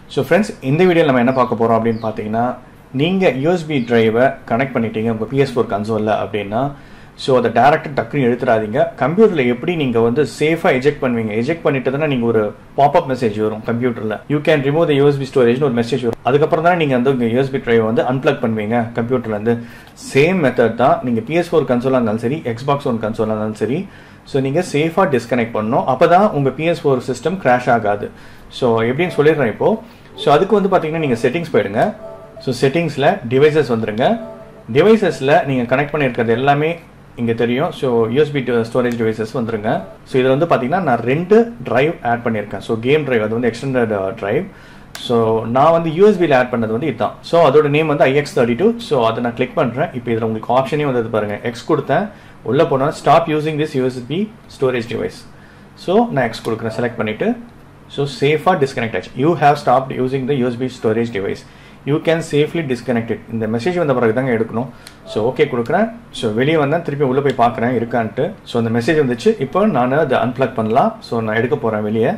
so friends இந்த வீடியோவில் நம்ம என்ன பார்க்க போகிறோம் அப்படின்னு பார்த்தீங்கன்னா நீங்கள் யூஎஸ்பி டிரைவை கனெக்ட் பண்ணிட்டீங்க உங்கள் பிஎஸ் ஃபோர் கன்சோலில் அப்படின்னா ஸோ அதை டேரக்டாக டக்குன்னு எடுத்துடாதீங்க கம்ப்யூட்டரில் எப்படி நீங்கள் வந்து சேஃபாக எஜெக்ட் பண்ணுவீங்க எஜெக்ட் பண்ணிட்டு தானே நீங்கள் ஒரு பாப்அப் மெசேஜ் வரும் கம்ப்யூட்டரில் you can remove the USB ஸ்டோரேஜ்னு ஒரு மெசேஜ் வரும் அதுக்கப்புறம் தானே நீங்கள் வந்து உங்கள் யூஎஸ்பி டிரைவை வந்து அன்பிளக் பண்ணுவீங்க கம்ப்யூட்டர்லேருந்து சேம் மெத்தட் தான் நீங்கள் பிஎஸ் ஃபோர் கன்சோலாக இருந்தாலும் சரி எக்ஸ்பாக்ஸ் ஒன் கன்சோலாக இருந்தாலும் சரி ஸோ நீங்கள் சேஃபாக டிஸ்கனெக்ட் பண்ணணும் அப்போ தான் உங்கள் பிஎஸ் ஃபோர் சிஸ்டம் கிராஷ் ஆகாது ஸோ எப்படின்னு சொல்லிடுறேன் இப்போது ஸோ அதுக்கு வந்து பார்த்தீங்கன்னா நீங்கள் செட்டிங்ஸ் போயிடுங்க ஸோ செட்டிங்ஸில் டிவைசஸ் வந்துருங்க டிவைசஸில் நீங்கள் கனெக்ட் பண்ணியிருக்கிறது எல்லாமே இங்கே தெரியும் ஸோ யூஎஸ்பி ஸ்டோரேஜ் டிவைசஸ் வந்துருங்க ஸோ இதில் வந்து பார்த்தீங்கன்னா நான் ரெண்டு டிரைவ் ஆட் பண்ணியிருக்கேன் ஸோ கேம் டிரைவ் அது வந்து எக்ஸ்டெண்டட் டிரைவ் ஸோ நான் வந்து யூஎஸ்பியில் ஆட் பண்ணது வந்து இதுதான் ஸோ அதோட நேம் வந்து ஐஎக்ஸ் தேர்ட்டி டூ ஸோ அதை நான் கிளிக் பண்ணுறேன் இப்போ இதில் உங்களுக்கு ஆப்ஷனே வந்து பாருங்கள் எக்ஸ் கொடுத்தேன் உள்ளே போனால் stop using this USB storage device so நான் எக்ஸ் கொடுக்குறேன் செலக்ட் பண்ணிவிட்டு ஸோ சேஃபாக டிஸ்கனெக்ட் ஆச்சு you have stop using the USB storage device you can safely disconnected இந்த மெசேஜ் வந்த பிறகு தாங்க எடுக்கணும் ஸோ ஓகே கொடுக்குறேன் ஸோ வெளியே வந்தேன் திருப்பி உள்ளே போய் பார்க்குறேன் இருக்கான்ட்டு ஸோ அந்த மெசேஜ் வந்துச்சு இப்போ நான் அதை அன்பிளக் பண்ணலாம் ஸோ நான் எடுக்க போகிறேன் வெளியே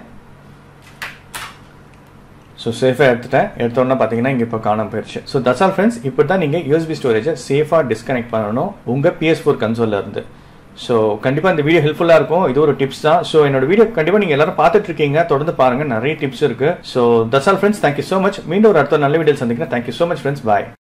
ஸோ சேஃபாக எடுத்துட்டேன் எடுத்தோன்னா பார்த்தீங்கன்னா இங்கே இப்போ காணாம போயிடுச்சு ஸோ தட்ஸ் ஆல் ஃப்ரெண்ட்ஸ் இப்போ தான் நீங்கள் யூஎஸ்பி ஸ்டோரேஜை சேஃபாக டிஸ்கனெக்ட் பண்ணணும் உங்கள் பிஎஸ் ஃபோர் கன்சோலில் இருந்து ஸோ கண்டிப்பாக இந்த வீடியோ ஹெல்ப்ஃபுல்லாக இருக்கும் இது ஒரு டிப்ஸ் தான் ஸோ என்னோட வீடியோ கண்டிப்பாக நீங்கள் எல்லாரும் பார்த்துட்டு இருக்கீங்க தொடர்ந்து பாருங்க நிறைய டிப்ஸ் இருக்கு so that's all friends thank you so much மீண்டும் ஒரு அடுத்த நல்ல வீடியோ சந்திக்கிறேன் தேங்க்யூ ஸோ மச் ஃப்ரெண்ட்ஸ் பாய்